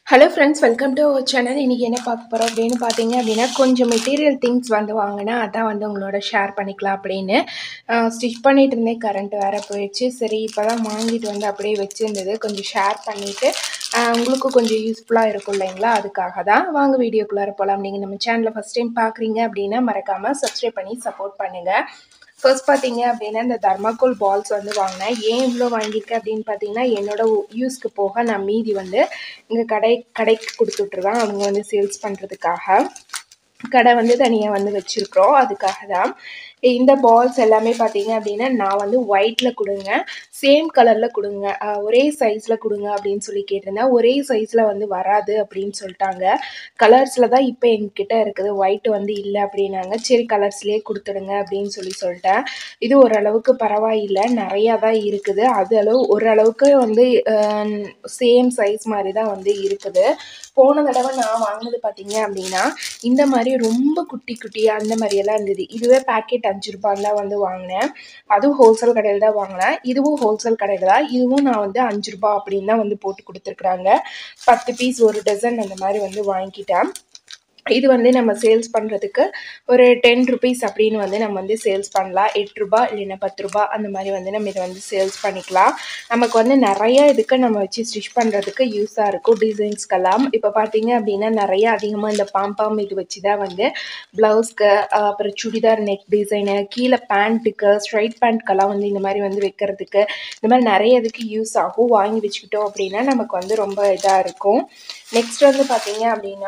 hello friends welcome to our channel இன்றைக்கி என்ன பார்க்க போகிறோம் அப்படின்னு பார்த்தீங்க அப்படின்னா கொஞ்சம் மெட்டீரியல் திங்ஸ் வந்து வாங்கினேன் அதான் வந்து உங்களோட ஷேர் பண்ணிக்கலாம் அப்படின்னு ஸ்டிச் பண்ணிட்டு இருந்தேன் கரண்ட் வேறு போயிடுச்சு சரி இப்போ தான் வாங்கிட்டு வந்து அப்படியே வச்சுருந்தது கொஞ்சம் ஷேர் பண்ணிவிட்டு உங்களுக்கும் கொஞ்சம் யூஸ்ஃபுல்லாக இருக்கும் இல்லைங்களா அதுக்காக தான் வாங்க வீடியோக்குள்ளார போகலாம் நீங்கள் நம்ம சேனலில் ஃபஸ்ட் டைம் பார்க்குறீங்க அப்படின்னா மறக்காமல் சப்ஸ்கிரைப் பண்ணி சப்போர்ட் பண்ணுங்கள் ஃபர்ஸ்ட் பார்த்தீங்க அப்படின்னா இந்த தர்மாக்கோல் பால்ஸ் வந்து வாங்கினேன் ஏன் இவ்வளோ வாங்கியிருக்கேன் அப்படின்னு பார்த்தீங்கன்னா என்னோட யூஸ்க்கு போக நான் மீதி வந்து இங்கே கடை கடைக்கு கொடுத்துட்ருவேன் அவங்க வந்து சேல்ஸ் பண்ணுறதுக்காக கடை வந்து தனியாக வந்து வச்சுருக்குறோம் அதுக்காக தான் இந்த பால்ஸ் எல்லாமே பார்த்தீங்க அப்படின்னா நான் வந்து ஒயிட்டில் கொடுங்க சேம் கலரில் கொடுங்க ஒரே சைஸில் கொடுங்க அப்படின்னு சொல்லி கேட்டிருந்தேன் ஒரே சைஸில் வந்து வராது அப்படின்னு சொல்லிட்டாங்க கலர்ஸில் தான் இப்போ எங்ககிட்ட இருக்குது ஒயிட் வந்து இல்லை அப்படின்னாங்க சரி கலர்ஸ்லேயே கொடுத்துடுங்க அப்படின்னு சொல்லி சொல்லிட்டேன் இது ஓரளவுக்கு பரவாயில்லை நிறையா தான் இருக்குது அது அளவு ஓரளவுக்கு வந்து சேம் சைஸ் மாதிரி தான் வந்து இருக்குது போன தடவை நான் வாங்கினது பார்த்தீங்க அப்படின்னா இந்த மாதிரி ரொம்ப குட்டி குட்டியாக அந்த மாதிரியெல்லாம் இருந்தது இதுவே பேக்கெட் அஞ்சு ரூபாயில் தான் வந்து வாங்கினேன் அதுவும் ஹோல்சேல் கடையில் தான் வாங்கினேன் இதுவும் ஹோல்சேல் கடையில் தான் இதுவும் நான் வந்து அஞ்சு ரூபா அப்படின்னு தான் வந்து போட்டு கொடுத்துருக்குறாங்க பத்து பீஸ் ஒரு டசன் அந்த மாதிரி வந்து வாங்கிட்டேன் இது வந்து நம்ம சேல்ஸ் பண்ணுறதுக்கு ஒரு டென் ருபீஸ் அப்படின்னு வந்து நம்ம வந்து சேல்ஸ் பண்ணலாம் எட்டு ரூபா இல்லைன்னா பத்து ரூபா அந்த மாதிரி வந்து நம்ம இதை வந்து சேல்ஸ் பண்ணிக்கலாம் நமக்கு வந்து நிறைய இதுக்கு நம்ம வச்சு ஸ்டிச் பண்ணுறதுக்கு யூஸாக இருக்கும் டிசைன்ஸ்க்கெல்லாம் இப்போ பார்த்தீங்க அப்படின்னா நிறைய அதிகமாக இந்த பாம்பாம் இது வச்சு தான் வந்து ப்ளவுஸ்க்கு அப்புறம் சுடிதார் நெக் டிசைனு கீழே பேண்ட்டுக்கு ஸ்ட்ரைட் பேண்ட்க்கெல்லாம் வந்து இந்த மாதிரி வந்து வைக்கிறதுக்கு இந்த மாதிரி நிறைய இதுக்கு யூஸ் ஆகும் வாங்கி வச்சுக்கிட்டோம் அப்படின்னா நமக்கு வந்து ரொம்ப இதாக இருக்கும் நெக்ஸ்ட் வந்து பார்த்தீங்க அப்படின்னா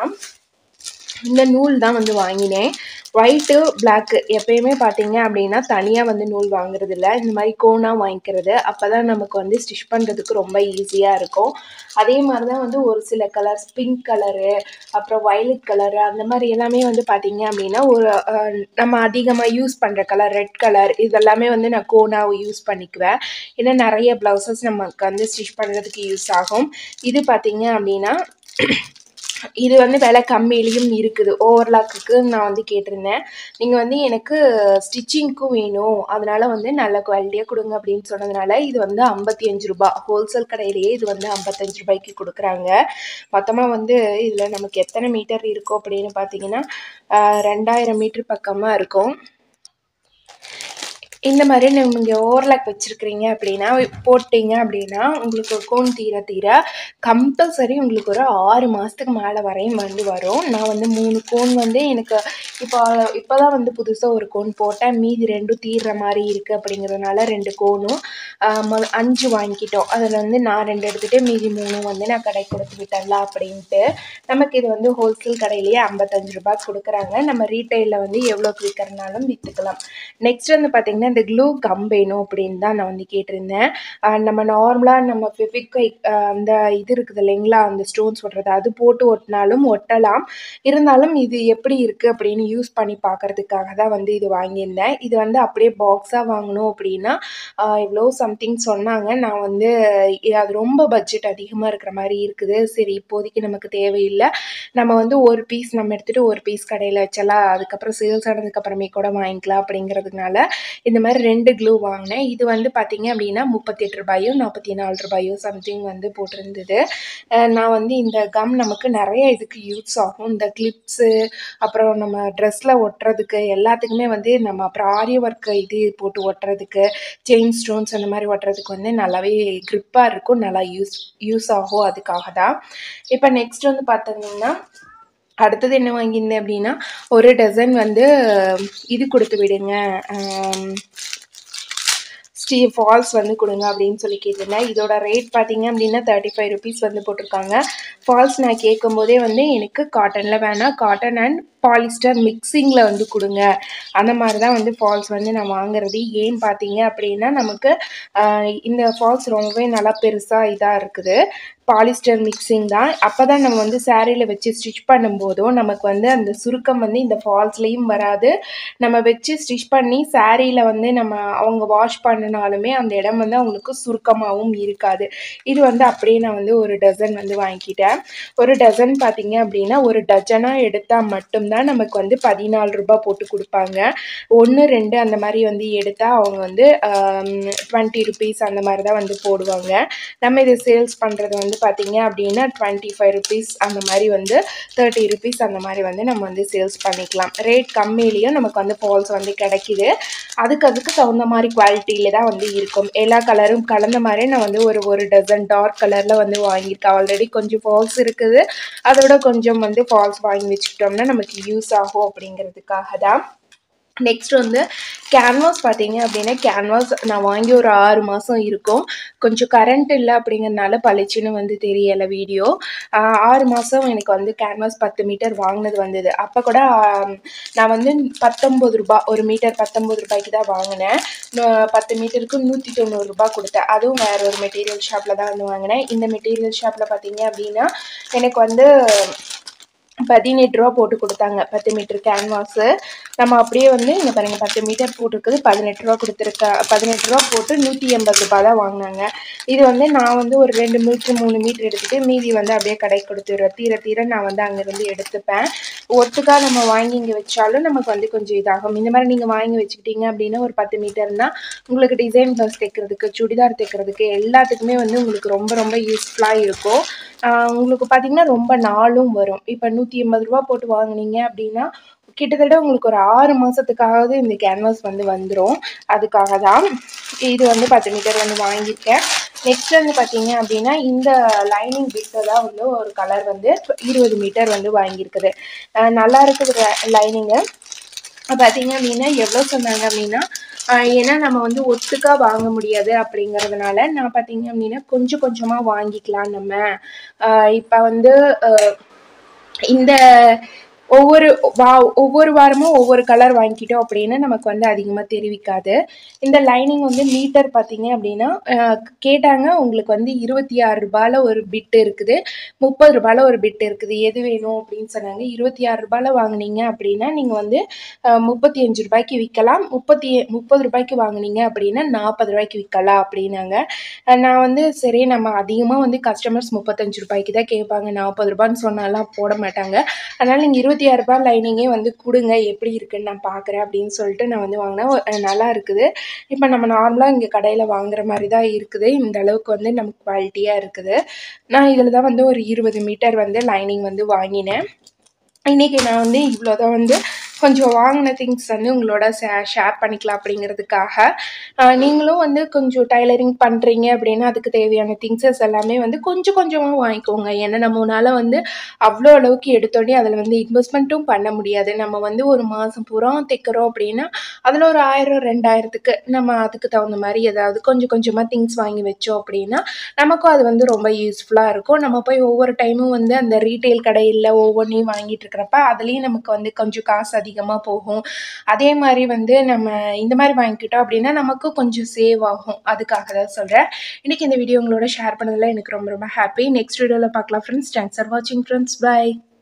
இந்த நூல் தான் வந்து வாங்கினேன் ஒயிட்டு பிளாக்கு எப்பயுமே பார்த்தீங்க அப்படின்னா தனியாக வந்து நூல் வாங்குறது இல்லை இந்த மாதிரி கோனாக வாங்கிக்கிறது அப்போ தான் நமக்கு வந்து ஸ்டிச் பண்ணுறதுக்கு ரொம்ப ஈஸியாக இருக்கும் அதே மாதிரி தான் வந்து ஒரு சில கலர்ஸ் பிங்க் கலரு அப்புறம் வயலட் கலரு அந்த மாதிரி எல்லாமே வந்து பார்த்தீங்க அப்படின்னா ஒரு நம்ம அதிகமாக யூஸ் பண்ணுற கலர் ரெட் கலர் இதெல்லாமே வந்து நான் கோனாக யூஸ் பண்ணிக்குவேன் ஏன்னா நிறைய ப்ளவுசஸ் நமக்கு வந்து ஸ்டிச் பண்ணுறதுக்கு யூஸ் ஆகும் இது பார்த்தீங்க அப்படின்னா இது வந்து விலை கம்மியிலையும் இருக்குது ஓவர்லாக்குக்கு நான் வந்து கேட்டிருந்தேன் நீங்கள் வந்து எனக்கு ஸ்டிச்சிங்க்கும் வேணும் அதனால் வந்து நல்ல குவாலிட்டியாக கொடுங்க அப்படின்னு சொன்னதுனால இது வந்து ஐம்பத்தி அஞ்சு ரூபா ஹோல்சேல் கடையிலேயே இது வந்து ஐம்பத்தஞ்சு ரூபாய்க்கு கொடுக்குறாங்க மொத்தமாக வந்து இதில் நமக்கு எத்தனை மீட்டர் இருக்கும் அப்படின்னு பார்த்தீங்கன்னா ரெண்டாயிரம் மீட்டர் பக்கமாக இருக்கும் இந்த மாதிரி நீங்கள் ஓவர்லாக் வச்சுருக்கிறீங்க அப்படின்னா போட்டிங்க அப்படின்னா உங்களுக்கு கோன் தீர தீர கம்பல்சரி உங்களுக்கு ஒரு ஆறு மாதத்துக்கு மேலே வரையும் வந்து வரும் நான் வந்து மூணு கோன் வந்து எனக்கு இப்போ இப்போ தான் வந்து புதுசாக ஒரு கோன் போட்டேன் மீதி ரெண்டும் தீர்ற மாதிரி இருக்குது அப்படிங்கிறதுனால ரெண்டு கோனும் அஞ்சு வாங்கிக்கிட்டோம் அதில் வந்து நான் ரெண்டு எடுத்துகிட்டு மீதி மூணு வந்து நான் கடை கொடுத்து விட்டேன்ல அப்படின்ட்டு நமக்கு இது வந்து ஹோல்சேல் கடையிலேயே ஐம்பத்தஞ்சு ரூபாய் கொடுக்குறாங்க நம்ம ரீட்டைலில் வந்து எவ்வளோக்கு விற்கிறனாலும் விற்றுக்கலாம் நெக்ஸ்ட் வந்து பார்த்திங்கன்னா இந்த க்ளூ கம் வேணும் அப்படின்னு தான் நான் வந்து கேட்டிருந்தேன் நம்ம நார்மலாக நம்ம ஃபெவிக்வை அந்த இது இருக்குது இல்லைங்களா அந்த ஸ்டோன்ஸ் ஒட்டுறது அது போட்டு ஒட்டினாலும் ஒட்டலாம் இருந்தாலும் இது எப்படி இருக்குது அப்படின்னு யூஸ் பண்ணி பார்க்குறதுக்காக தான் வந்து இது வாங்கியிருந்தேன் இது வந்து அப்படியே பாக்ஸாக வாங்கணும் அப்படின்னா இவ்வளோ சம்திங் சொன்னாங்க நான் வந்து அது ரொம்ப பட்ஜெட் அதிகமாக இருக்கிற மாதிரி இருக்குது சரி இப்போதைக்கு நமக்கு தேவையில்லை நம்ம வந்து ஒரு பீஸ் நம்ம எடுத்துகிட்டு ஒரு பீஸ் கடையில் வச்சலாம் அதுக்கப்புறம் சேல்ஸ் ஆனதுக்கப்புறமே கூட வாங்கிக்கலாம் அப்படிங்கிறதுனால இந்த மாதிரி ரெண்டு க்ளூ வாங்கினேன் இது வந்து பார்த்திங்க அப்படின்னா முப்பத்தெட்டு ரூபாயோ நாற்பத்தி நாலு ரூபாயோ சம்திங் வந்து போட்டிருந்தது நான் வந்து இந்த கம் நமக்கு நிறைய இதுக்கு யூஸ் ஆகும் இந்த கிளிப்ஸு அப்புறம் நம்ம ட்ரெஸ்ஸில் ஒட்டுறதுக்கு எல்லாத்துக்குமே வந்து நம்ம அப்புறம் ஆரிய ஒர்க் இது போட்டு ஒட்டுறதுக்கு செயின் ஸ்டோன்ஸ் அந்த மாதிரி ஒட்டுறதுக்கு வந்து நல்லாவே க்ரிப்பாக இருக்கும் நல்லா யூஸ் யூஸ் ஆகும் அதுக்காக தான் இப்போ நெக்ஸ்ட் வந்து பார்த்தீங்கன்னா அடுத்தது என்ன வாங்கியிருந்தேன் அப்படின்னா ஒரு டசன் வந்து இது கொடுத்து விடுங்க ஸ்டீ ஃபால்ஸ் வந்து கொடுங்க அப்படின்னு சொல்லி கேட்டிருந்தேன் இதோட ரேட் பார்த்தீங்க அப்படின்னா தேர்ட்டி ஃபைவ் ருபீஸ் வந்து போட்டிருக்காங்க ஃபால்ஸ் நான் கேட்கும்போதே வந்து எனக்கு காட்டனில் வேணாம் காட்டன் அண்ட் பாலிஸ்டர் மிக்சிங்கில் வந்து கொடுங்க அந்த மாதிரி தான் வந்து ஃபால்ஸ் வந்து நான் வாங்குறது ஏன்னு பார்த்தீங்க அப்படின்னா நமக்கு இந்த ஃபால்ஸ் ரொம்பவே நல்லா பெருசாக இதாக இருக்குது பாலிஸ்டர் மிக்சிங் தான் அப்போ தான் நம்ம வந்து சேரீயில் வச்சு ஸ்டிச் பண்ணும்போதும் நமக்கு வந்து அந்த சுருக்கம் வந்து இந்த ஃபால்ஸ்லேயும் வராது நம்ம வச்சு ஸ்டிச் பண்ணி சேரீயில் வந்து நம்ம அவங்க வாஷ் பண்ணினாலுமே அந்த இடம் வந்து அவங்களுக்கு சுருக்கமாகவும் இருக்காது இது வந்து அப்படியே நான் வந்து ஒரு டசன் வந்து வாங்கிக்கிட்டேன் ஒரு டசன் பார்த்தீங்க அப்படின்னா ஒரு டஜனாக எடுத்தால் மட்டும்தான் நமக்கு வந்து பதினாலு ரூபாய் போட்டு கொடுப்பாங்க ஒன்று ரெண்டு அந்த மாதிரி வந்து எடுத்தால் அவங்க வந்து டுவெண்ட்டி ருபீஸ் அந்த மாதிரி தான் வந்து போடுவாங்க நம்ம இதை சேல்ஸ் பண்ணுறது வந்து வந்து பார்த்தீங்க அப்படின்னா டுவெண்ட்டி ஃபைவ் ருபீஸ் அந்த மாதிரி வந்து தேர்ட்டி ருபீஸ் அந்த மாதிரி வந்து நம்ம வந்து சேல்ஸ் பண்ணிக்கலாம் ரேட் கம்மியிலையும் நமக்கு வந்து ஃபால்ஸ் வந்து கிடைக்கிது அதுக்கு அதுக்கு தகுந்த மாதிரி குவாலிட்டியில தான் வந்து இருக்கும் எல்லா கலரும் கலந்த மாதிரி நான் வந்து ஒரு ஒரு டசன் டார்க் கலரில் வந்து வாங்கியிருக்கேன் ஆல்ரெடி கொஞ்சம் ஃபால்ஸ் இருக்குது அதோட கொஞ்சம் வந்து ஃபால்ஸ் வாங்கி வச்சுக்கிட்டோம்னா நமக்கு யூஸ் ஆகும் அப்படிங்கிறதுக்காக தான் நெக்ஸ்ட் வந்து கேன்வாஸ் பார்த்தீங்க அப்படின்னா கேன்வாஸ் நான் வாங்கி ஒரு ஆறு மாதம் இருக்கும் கொஞ்சம் கரண்ட் இல்லை அப்படிங்கிறதுனால பளிச்சுன்னு வந்து தெரியலை வீடியோ ஆறு மாதம் எனக்கு வந்து கேன்வாஸ் பத்து மீட்டர் வாங்கினது வந்தது அப்போ கூட ஆம், நான் வந்து பத்தொம்பது ரூபா ஒரு மீட்டர் பத்தொம்பது ரூபாய்க்கு தான் வாங்கினேன் நூ- பத்து மீட்டருக்கு நூற்றி தொண்ணூறுரூபா கொடுத்தேன் அதுவும் வேற ஒரு மெட்டீரியல் ஷாப்பில் தான் வந்து வாங்கினேன் இந்த மெட்டீரியல் ஷாப்பில் பார்த்தீங்க அப்படின்னா எனக்கு வந்து பதினெட்டு ரூபா போட்டு கொடுத்தாங்க பத்து மீட்டர் கேன்வாஸு நம்ம அப்படியே வந்து இங்கே பாருங்கள் பத்து மீட்டர் போட்டிருக்குது பதினெட்டு ரூபா கொடுத்துருக்கா பதினெட்டு ரூபா போட்டு நூற்றி எண்பது ரூபா தான் வாங்கினாங்க இது வந்து நான் வந்து ஒரு ரெண்டு மீட்ரு மூணு மீட்ரு எடுத்துகிட்டு மீதி வந்து அப்படியே கடைக்கு கொடுத்துருவேன் தீர தீர நான் வந்து அங்கேருந்து எடுத்துப்பேன் ஒட்டுக்கா நம்ம வாங்கி இங்கே வச்சாலும் நமக்கு வந்து கொஞ்சம் இதாகும் இந்த மாதிரி நீங்கள் வாங்கி வச்சுக்கிட்டீங்க அப்படின்னா ஒரு பத்து மீட்டர்னா உங்களுக்கு டிசைன் ப்ளவுஸ் தைக்கிறதுக்கு சுடிதார் தைக்கிறதுக்கு எல்லாத்துக்குமே வந்து உங்களுக்கு ரொம்ப ரொம்ப யூஸ்ஃபுல்லாக இருக்கும் ஆஹ் உங்களுக்கு பார்த்தீங்கன்னா ரொம்ப நாளும் வரும் இப்போ நூற்றி எண்பது ரூபா போட்டு வாங்குனீங்க அப்படின்னா கிட்டத்தட்ட உங்களுக்கு ஒரு ஆறு மாதத்துக்காவது இந்த கேன்வாஸ் வந்து வந்துடும் அதுக்காக தான் இது வந்து பத்து மீட்டர் வந்து வாங்கியிருக்கேன் நெக்ஸ்ட் வந்து பார்த்தீங்க அப்படின்னா இந்த லைனிங் பிட்டை தான் வந்து ஒரு கலர் வந்து இருபது மீட்டர் வந்து வாங்கியிருக்குது ஆஹ் நல்லா இருக்குது லைனிங்கு பார்த்தீங்க அப்படின்னா எவ்வளோ சொன்னாங்க அப்படின்னா ஆஹ் ஏன்னா நம்ம வந்து ஒட்டுக்கா வாங்க முடியாது அப்படிங்கிறதுனால நான் பார்த்தீங்க அப்படின்னா கொஞ்சம் கொஞ்சமாக வாங்கிக்கலாம் நம்ம இப்போ வந்து ஆஹ் இந்த ஒவ்வொரு வா ஒவ்வொரு வாரமும் ஒவ்வொரு கலர் வாங்கிக்கிட்டோம் அப்படின்னு நமக்கு வந்து அதிகமாக தெரிவிக்காது இந்த லைனிங் வந்து மீட்டர் பார்த்தீங்க அப்படின்னா அஹ், கேட்டாங்க உங்களுக்கு வந்து இருபத்தி ஆறு ரூபாயில் ஒரு பிட்டு இருக்குது முப்பது ரூபாயில் ஒரு பிட்டு இருக்குது எது வேணும் அப்படின்னு சொன்னாங்க இருபத்தி ஆறு ரூபாயில் வாங்குனீங்க அப்படின்னா நீங்கள் வந்து அஹ், முப்பத்தி அஞ்சு ரூபாய்க்கு விற்கலாம் முப்பத்தி முப்பது ரூபாய்க்கு வாங்குனீங்க அப்படின்னா நாற்பது ரூபாய்க்கு விற்கலாம் அப்படின்னாங்க அஹ், நான் வந்து சரி நம்ம அதிகமாக வந்து கஸ்டமர்ஸ் முப்பத்தஞ்சு ரூபாய்க்கு தான் கேட்பாங்க நாற்பது ரூபான்னு சொன்னாலாம் போட மாட்டாங்க அதனால் நீங்கள் இருபத்தி ஆறு ரூபாய் லைனிங்கே வந்து கொடுங்க எப்படி இருக்குன்னு நான் பார்க்குறேன் அப்படின்னு சொல்லிட்டு நான் வந்து வாங்கினேன் அஹ் நல்லா இருக்குது இப்போ நம்ம நார்மலாக இங்கே கடையில் வாங்குற மாதிரி தான் இருக்குது இந்த அளவுக்கு வந்து நமக்கு குவாலிட்டியாக இருக்குது நான் இதில் தான் வந்து ஒரு இருபது மீட்டர் வந்து லைனிங் வந்து வாங்கினேன் இன்றைக்கி நான் வந்து இவ்வளோ தான் வந்து கொஞ்சம் வாங்கின திங்ஸ் வந்து உங்களோட ஷே ஷேர் பண்ணிக்கலாம் அப்படிங்கிறதுக்காக ஆஹ் நீங்களும் வந்து கொஞ்சம் டைலரிங் பண்ணுறீங்க அப்படின்னா அதுக்கு தேவையான திங்ஸஸ் எல்லாமே வந்து கொஞ்சம் கொஞ்சமாக வாங்கிக்கோங்க ஏன்னா நம்மளால வந்து அவ்வளோ அளவுக்கு எடுத்தோடனே அதில் வந்து இன்வெஸ்ட்மெண்ட்டும் பண்ண முடியாது நம்ம வந்து ஒரு மாதம் பூரா தைக்கிறோம் அப்படின்னா அதில் ஒரு ஆயிரம் ரெண்டாயிரத்துக்கு நம்ம அதுக்கு தகுந்த மாதிரி ஏதாவது கொஞ்சம் கொஞ்சமாக திங்ஸ் வாங்கி வச்சோம் அப்படின்னா நமக்கும் அது வந்து ரொம்ப யூஸ்ஃபுல்லாக இருக்கும் நம்ம போய் ஒவ்வொரு டைமும் வந்து அந்த ரீட்டைல் கடையில் ஒவ்வொன்றையும் வாங்கிட்டு இருக்கிறப்ப அதுலேயும் நமக்கு வந்து கொஞ்சம் காசு அதிகமாக போகும் அதே மாதிரி வந்து நம்ம இந்த மாதிரி வாங்கிக்கிட்டோம் அப்படின்னா நமக்கு கொஞ்சம் சேவ் ஆகும் அதுக்காக தான் சொல்கிறேன் இன்றைக்கி இந்த வீடியோ உங்களோட ஷேர் பண்ணதில் எனக்கு ரொம்ப ரொம்ப ஹாப்பி நெக்ஸ்ட் வீடியோவில் பார்க்கலாம் ஃப்ரெண்ட்ஸ் தேங்க்ஸ் ஃபார் வாட்சிங் ஃப்ரெண்ட்ஸ் பை